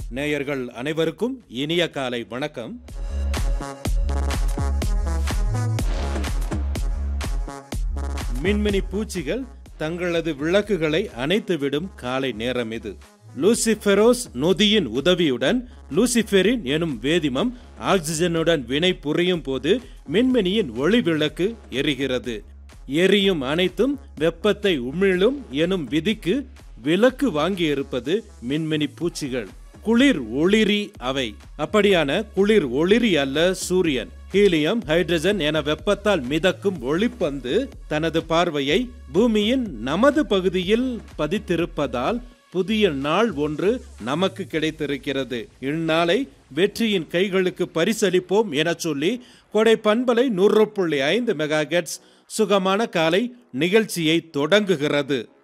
நேயர்கள் அனைவருக்கும் இனிய காலை வணக்கம் மின்மினி பூச்சிகள் தங்களது விளக்குகளை அணைத்துவிடும் காலை நேரம் இது லூசிஃபெரோஸ் நொதியின் உதவியுடன் லூசிஃபெரின் எனும் வேதிமம் ஆக்சிஜனுடன் வினை புரியும் போது மின்மினியின் ஒளி விளக்கு எரிகிறது எரியும் அனைத்தும் வெப்பத்தை உமிழும் எனும் விதிக்கு விலக்கு வாங்கியிருப்பது மின்மினி பூச்சிகள் குளிர் ஒளிரி அவை அப்படியான குளிர் ஒளிரி அல்ல சூரியன் ஹீலியம் ஹைட்ரஜன் என வெப்பத்தால் மிதக்கும் ஒளிப்பந்து தனது பார்வையை பூமியின் நமது பகுதியில் பதித்திருப்பதால் புதிய நாள் ஒன்று நமக்கு கிடைத்திருக்கிறது இந்நாளை வெற்றியின் கைகளுக்கு பரிசளிப்போம் என சொல்லி கொடை பண்பலை நூறு புள்ளி ஐந்து மெகா சுகமான காலை நிகழ்ச்சியை தொடங்குகிறது